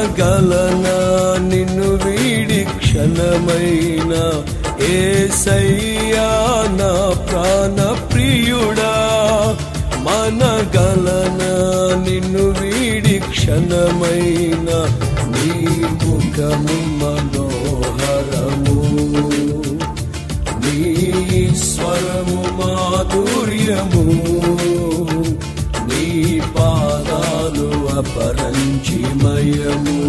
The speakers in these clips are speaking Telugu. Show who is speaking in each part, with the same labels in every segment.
Speaker 1: మనగలనా నిన్ను వీడి క్షణమైన ఏసయ్యా నా ప్రాణ ప్రియుడా మనగలనా నిన్ను వీడి క్షణమైన నీ ముఖము మనోహరము నీ స్వరము మాధుర్యము నీ పాదాలు అపరంచిమయము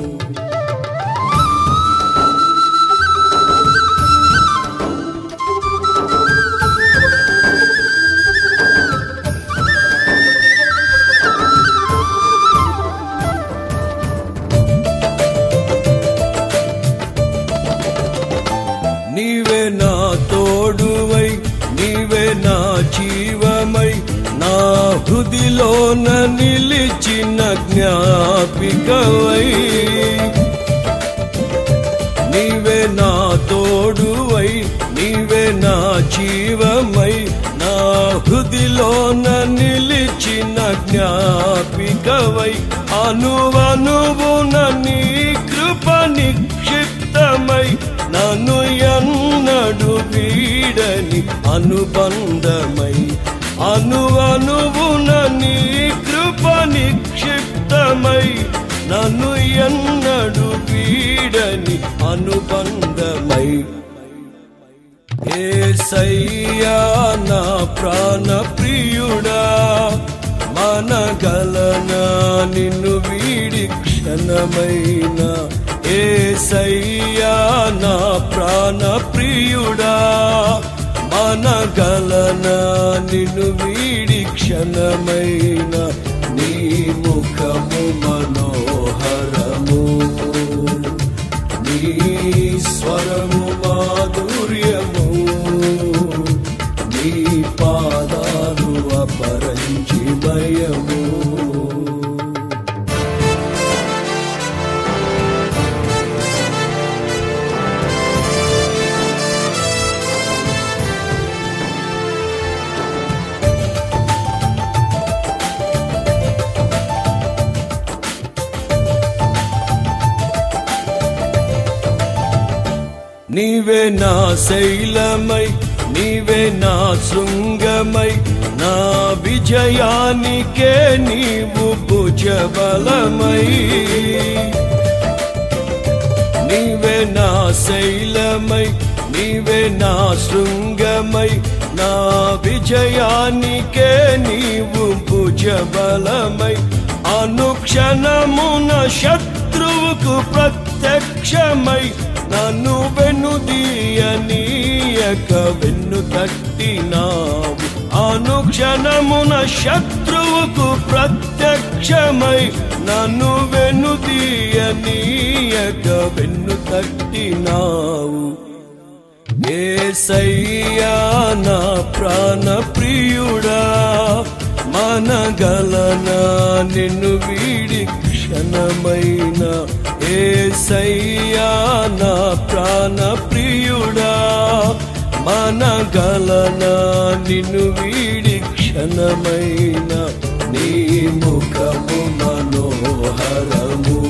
Speaker 1: నీవే నా తోడువై నీవే నా జీవమై నా హృదిలోన నిలిచిన జ్ఞాపికవై నీవే నా తోడువై నీవే నా జీవమై నా హృదిలోన నిలిచిన జ్ఞాపికవై అనువనువున నీ కృప నిక్షిప్తమై నన్ను ఎన్నడు వీడని అనుబంధమై అనువనువున నీ కృప నిక్షిప్తమై నన్ను ఎన్నడు వీడని అనుబంధమై ఏసయ్యా నా ప్రాణ ప్రియుడా మనగలనా నిన్ను వీడి క్షణమైన ఏసయ్యా నా ప్రాణ ప్రియుడా మనగలనా నిన్ను వీడి క్షణమైన నీ ముఖము మనోహరము నీ స్వరము మాధుర్యము నీ పాదాలు అపరంచిమయము నీవే నా శైలమై నీవే నా శృంగమై నా విజయానికే నీవు భుజబలమై నీవే నా శైలమై నీవే నా శృంగమై నా విజయానికే నీవు భుజబలమై అనుక్షణమున శత్రువుకు ప్రత్యక్షమై నన్ను వెనుదీయనీయక వెన్ను తట్టినావు అనుక్షణమున శత్రువుకు ప్రత్యక్షమై నన్ను వెనుదీయనీయక వెన్ను తట్టినావు ఏసయ్యా నా ప్రాణ ప్రియుడా మనగలనా నిన్ను వీడి క్షణమైన ఏసయ్యా నా ప్రాణ ప్రియుడా మనగలనా నిన్ను వీడి క్షణమైన నీ ముఖము మనోహరము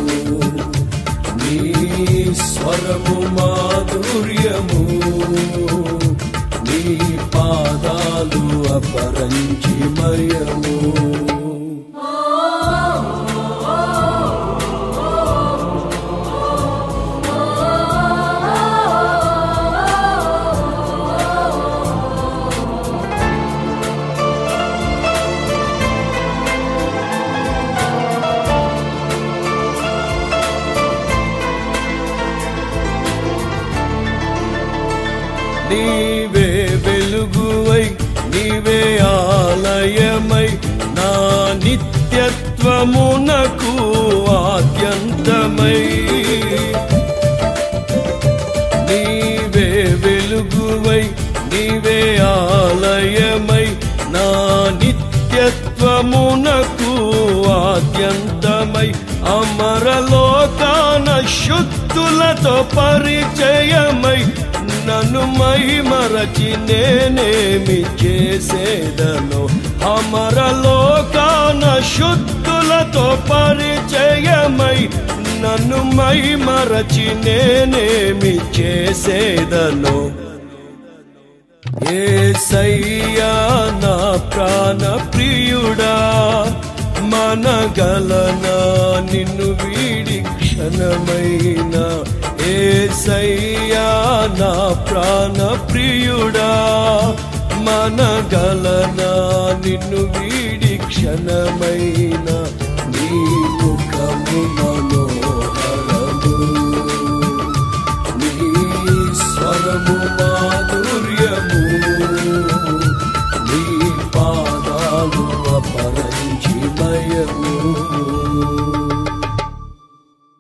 Speaker 1: నీ స్వరము మాధుర్యము నీ పాదాలు అపరంచిమయము నీవే వెలుగువై నీవే ఆలయమై నా నిత్యత్వమునకు ఆద్యంతమై నీవే వెలుగువై నీవే ఆలయమై నా నిత్యత్వమునకు ఆద్యంతమై అమరలోకాన శుద్ధులతో పరిచయమై నన్ను మై మరచి నేనేమి చేసేదను అమరలోకాన శుద్ధులతో పరిచయమై నన్ను మై మరచి నేనేమి చేసేదను ఏసయ్యా నా ప్రాణ ప్రియుడా మనగలనా నిన్ను వీడి క్షణమైన ఏసయ్యా నా ప్రాణ ప్రియుడా మనగలనా నిన్ను వీడి క్షణమైన నీ ముఖము నా